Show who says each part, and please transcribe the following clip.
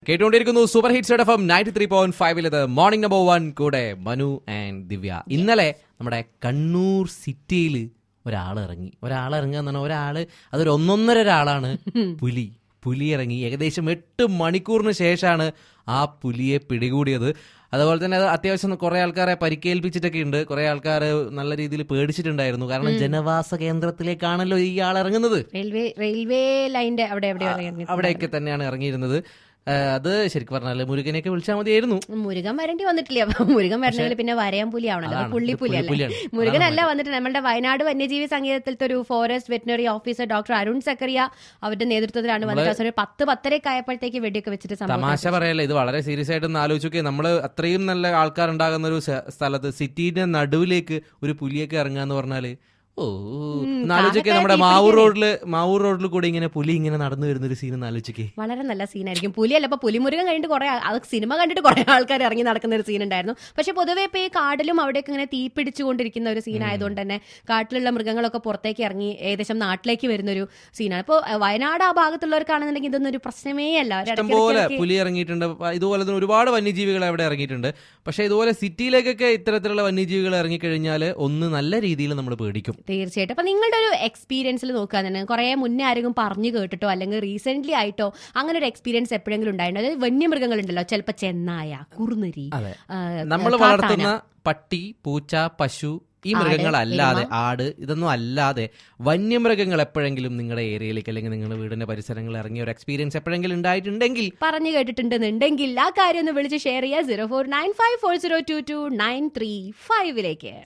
Speaker 1: കേട്ടുകൊണ്ടിരിക്കുന്നു super hits F M ninety three point ഫൈവിൽ ഇത് മോർണിംഗ് നമ്പർ വൺ കൂടെ മനു ആൻഡ് ദിവ്യ ഇന്നലെ നമ്മുടെ കണ്ണൂർ സിറ്റിയിൽ ഒരാൾ ഇറങ്ങി ഒരാൾ ഇറങ്ങുക എന്ന് പറഞ്ഞാൽ ഒരാള് അതൊരു ഒന്നൊന്നര ഒരാളാണ് പുലി പുലി ഇറങ്ങി ഏകദേശം എട്ട് മണിക്കൂറിന് ശേഷമാണ് ആ പുലിയെ പിടികൂടിയത് അതുപോലെ തന്നെ അത് അത്യാവശ്യം കുറെ ആൾക്കാരെ പരിക്കേൽപ്പിച്ചിട്ടൊക്കെ ഉണ്ട് കുറെ ആൾക്കാർ നല്ല രീതിയിൽ പേടിച്ചിട്ടുണ്ടായിരുന്നു കാരണം ജനവാസ കേന്ദ്രത്തിലേക്കാണല്ലോ ഈ ആൾ ഇറങ്ങുന്നത്
Speaker 2: റെയിൽവേ റെയിൽവേ ലൈന്റെ അവിടെ എവിടെയോ ഇറങ്ങി.
Speaker 1: അവിടെയൊക്കെ തന്നെയാണ് ഇറങ്ങിയിരുന്നത് ആ, അത് ശരിക്കും പറഞ്ഞാല് മുരുകനെയൊക്കെ വിളിച്ചാൽ മതിയായിരുന്നു
Speaker 2: മുരുകൻ വരേണ്ടി വന്നിട്ടില്ല അപ്പൊ മുരുകൻ വരണമെങ്കിൽ പിന്നെ വരയാൻ പുലി ആവണല്ലോ
Speaker 1: അതാണ്.
Speaker 2: അപ്പൊ പുള്ളി
Speaker 1: ഇത്
Speaker 2: പുലി അല്ലേ
Speaker 1: പുള്ളിപ്പുലിയാണ്.
Speaker 2: മുരുകനല്ല വന്നിട്ട് നമ്മുടെ വയനാട് വന്യജീവി സംഗീതത്തിലത്തെ ഒരു forest veterinary officer doctor Arun Zacharia അവരുടെ നേതൃത്വത്തിലാണ് വന്നിട്ട് അവസാനം ഒരു പത്ത് പത്തരയൊക്കെ ആയപ്പോഴത്തേക്ക് വെടിയൊക്കെ വെച്ചിട്ട് സംഭവം
Speaker 1: തമാശ പറയല്ല ഇത് വളരെ സീരിയസ് ആയിട്ട് ഒന്ന് ആലോചിക്കുക നമ്മൾ അത്രയും നല്ല ആൾക്കാർ ഉണ്ടാകുന്ന ഒരു സ്ഥ- സ്ഥലത്ത് സിറ്റിന്റെ നടുവിലേക്ക് ഒരു പുലിയൊക്കെ ഇറങ്ങുക എന്ന് പറഞ്ഞാല് ഓ ഒന്ന് ആലോചിക്കുക നമ്മുടെ മാവൂർ റോഡില് മാവൂർ റോഡിൽ കൂടെ ഇങ്ങനെ പുലി ഇങ്ങനെ നടന്നു വരുന്ന ഒരു സീൻ ഒന്ന് ആലോചിക്കേ
Speaker 2: വളരെ നല്ല സീനായിരിക്കും പുലിയല്ല ഇപ്പൊ പുലിമുരുകൻ കഴിഞ്ഞിട്ട് കുറെ അത് സിനിമ കണ്ടിട്ട് കുറെ ആൾക്കാർ ഇറങ്ങി നടക്കുന്ന ഒരു സീൻ ഉണ്ടായിരുന്നു പക്ഷെ പൊതുവേ ഇപ്പൊ ഈ കാടിലും അവിടെയൊക്കെ ഇങ്ങനെ തീ പിടിച്ചുകൊണ്ടിരിക്കുന്ന ഒരു സീൻ ആയതുകൊണ്ട് തന്നെ കാട്ടിലുള്ള മൃഗങ്ങളൊക്കെ പുറത്തേക്ക് ഇറങ്ങി ഏകദേശം നാട്ടിലേക്ക് വരുന്ന ഒരു സീനാണ് ഇപ്പോൾ വയനാട് ആ ഭാഗത്തുള്ളവർക്കാണെന്നുണ്ടെങ്കിൽ ഇതൊന്നും ഒരു പ്രശ്നമേ അല്ല അവര്
Speaker 1: ഇഷ്ടംപോലെ
Speaker 2: ഇടയ്ക്കിടയ്ക്ക്
Speaker 1: പുലി ഇറങ്ങിയിട്ടുണ്ട് പ- ഇതുപോലെ തന്നെ ഒരുപാട് വന്യജീവികൾ അവിടെ ഇറങ്ങിയിട്ടുണ്ട് പക്ഷെ ഇതുപോലെ സിറ്റിയിലേക്കൊക്കെ ഇത്തരത്തിലുള്ള വന്യജീവികൾ ഇറങ്ങിക്കഴിഞ്ഞാൽ ഒന്ന് നല്ല രീതിയിൽ നമ്മൾ പേടിക്കും
Speaker 2: തീർച്ചയായിട്ടും അപ്പൊ നിങ്ങളുടെ ഒരു എക്സ്പീരിയൻസിൽ നോക്കുക തന്നെ കുറെ മുന്നേ ആരെങ്കിലും പറഞ്ഞു കേട്ടിട്ടോ അല്ലെങ്കിൽ റീസെന്റ് ആയിട്ടോ അങ്ങനെ ഒരു എക്സ്പീരിയൻസ് എപ്പോഴെങ്കിലും ഉണ്ടായിട്ടുണ്ടോ അതായത് വന്യമൃഗങ്ങളുണ്ടല്ലോ ചിലപ്പോൾ ചെന്നായ കുറുനരി
Speaker 1: അതെ
Speaker 2: ആ,
Speaker 1: നമ്മൾ
Speaker 2: കാട്ടാന.
Speaker 1: വളർത്തുന്ന പട്ടി പൂച്ച പശു ഈ
Speaker 2: ആട്,
Speaker 1: മൃഗങ്ങളല്ലാതെ ആട് ഇതൊന്നും അല്ലാതെ വന്യമൃഗങ്ങൾ എപ്പോഴെങ്കിലും നിങ്ങളുടെ ഏരിയയിലേക്ക് അല്ലെങ്കിൽ നിങ്ങളുടെ വീടിന്റെ പരിസരങ്ങളിൽ ഇറങ്ങിയ ഒരു എക്സ്പീരിയൻസ് എപ്പോഴെങ്കിലും ഉണ്ടായിട്ടുണ്ടെങ്കിൽ
Speaker 2: പറഞ്ഞു കേട്ടിട്ടുണ്ടെന്നുണ്ടെങ്കിൽ ആ കാര്യം ഒന്ന് വിളിച്ച് ഷെയർ ചെയ്യുക zero four nine five four zero two two nine three ഫൈവിലേക്ക്